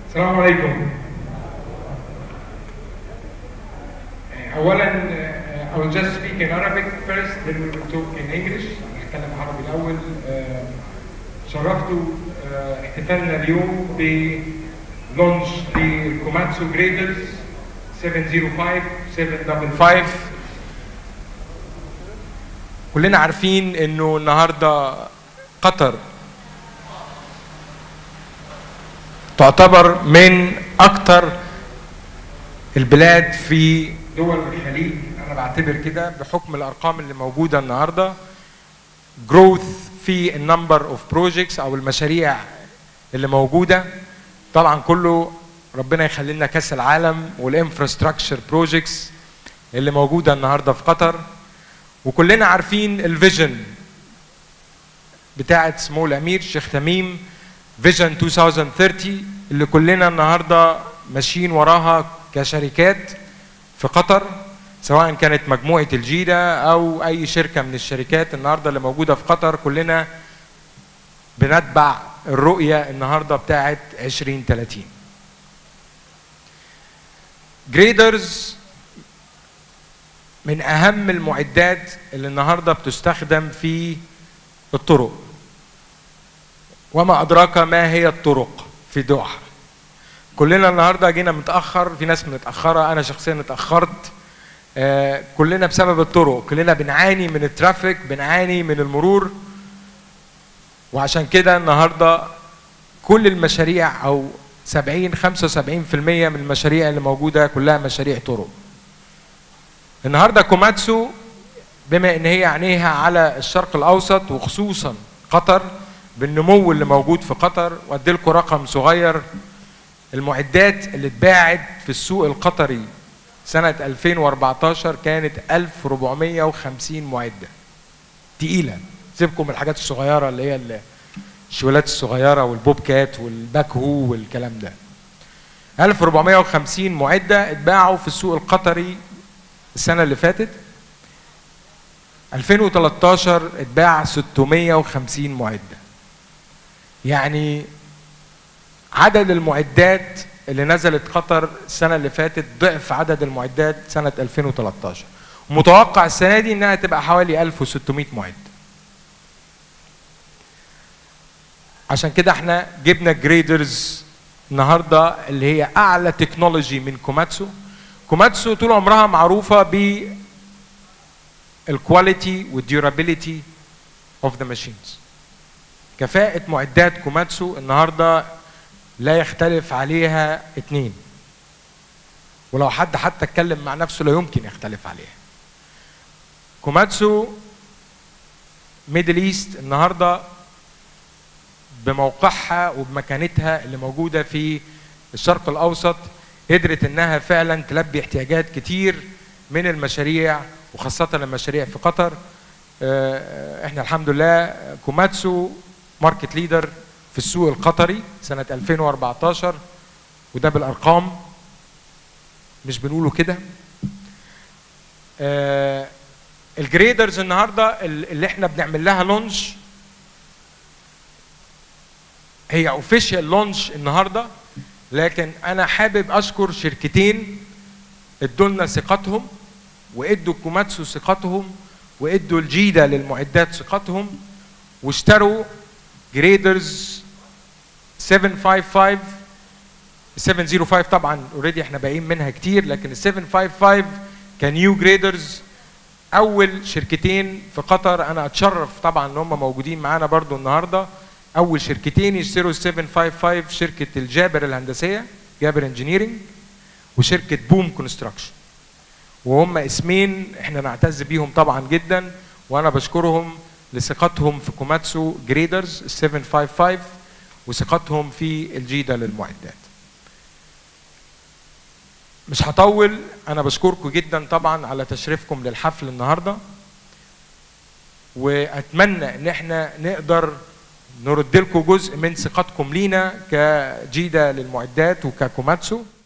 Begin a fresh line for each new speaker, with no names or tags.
السلام عليكم اولا uh, I will just speak in Arabic first then we will talk in English هنتكلم عربي الاول uh, شرفتوا uh, احتفالنا اليوم بلونش لكوماتسو جريدرز 705 755 كلنا عارفين انه النهارده قطر تعتبر من اكثر البلاد في دول الخليج انا بعتبر كده بحكم الارقام اللي موجوده النهارده جروث في النمبر اوف بروجيكتس او المشاريع اللي موجوده طبعا كله ربنا يخلي لنا كاس العالم والانفراستراكشر بروجيكتس اللي موجوده النهارده في قطر وكلنا عارفين الفيجن بتاعه سمو الامير شيخ تميم فيجن 2030 اللي كلنا النهارده ماشيين وراها كشركات في قطر سواء كانت مجموعه الجيده او اي شركه من الشركات النهارده اللي موجوده في قطر كلنا بنتبع الرؤيه النهارده بتاعه 2030 جريدرز من اهم المعدات اللي النهارده بتستخدم في الطرق وما ادراك ما هي الطرق في دوحه كلنا النهارده جينا متاخر في ناس متاخره انا شخصيا اتاخرت آه كلنا بسبب الطرق كلنا بنعاني من الترافيك بنعاني من المرور وعشان كده النهارده كل المشاريع او 70 75% من المشاريع اللي موجوده كلها مشاريع طرق النهارده كوماتسو بما ان هي عينيها على الشرق الاوسط وخصوصا قطر بالنمو اللي موجود في قطر وادي لكم رقم صغير المعدات اللي اتباعت في السوق القطري سنة 2014 كانت 1450 معدة تقيلة سيبكم من الحاجات الصغيرة اللي هي الشوالات الصغيرة والبوبكات والباك هو والكلام ده 1450 معدة اتباعوا في السوق القطري السنة اللي فاتت 2013 اتباع 650 معدة يعني عدد المعدات اللي نزلت قطر السنة اللي فاتت ضعف عدد المعدات سنة 2013 ومتوقع السنة دي انها تبقى حوالي 1600 معدة عشان كده احنا جبنا جريدرز النهارده اللي هي اعلى تكنولوجي من كوماتسو كوماتسو طول عمرها معروفه ب الكواليتي والديورابيليتي اوف ذا ماشينز كفاءة معدات كوماتسو النهارده لا يختلف عليها اتنين ولو حد حتى اتكلم مع نفسه لا يمكن يختلف عليها كوماتسو ميدل ايست النهارده بموقعها وبمكانتها اللي موجوده في الشرق الاوسط قدرت انها فعلا تلبي احتياجات كتير من المشاريع وخاصه المشاريع في قطر احنا الحمد لله كوماتسو ماركت ليدر في السوق القطري سنه 2014 وده بالارقام مش بنقوله كده الجريدرز النهارده اللي احنا بنعمل لها لونش هي اوفيشال لونش النهارده لكن انا حابب اشكر شركتين ادوا لنا ثقتهم وادوا كوماتسو ثقتهم وادوا الجيدا للمعدات ثقتهم واشتروا جريدرز 755 705 طبعا اوريدي احنا باقيين منها كتير لكن ال 755 كنيو جريدرز اول شركتين في قطر انا اتشرف طبعا ان هم موجودين معانا برضو النهارده اول شركتين يشتروا 755 شركه الجابر الهندسيه جابر انجينيرنج وشركه بوم كونستراكشن وهم اسمين احنا نعتز بيهم طبعا جدا وانا بشكرهم لثقتهم في كوماتسو جريدرز 755 وثقتهم في الجيدا للمعدات مش هطول انا بشكركم جدا طبعا على تشريفكم للحفل النهارده واتمنى ان احنا نقدر نرد لكم جزء من ثقتكم لينا كجيدا للمعدات وككوماتسو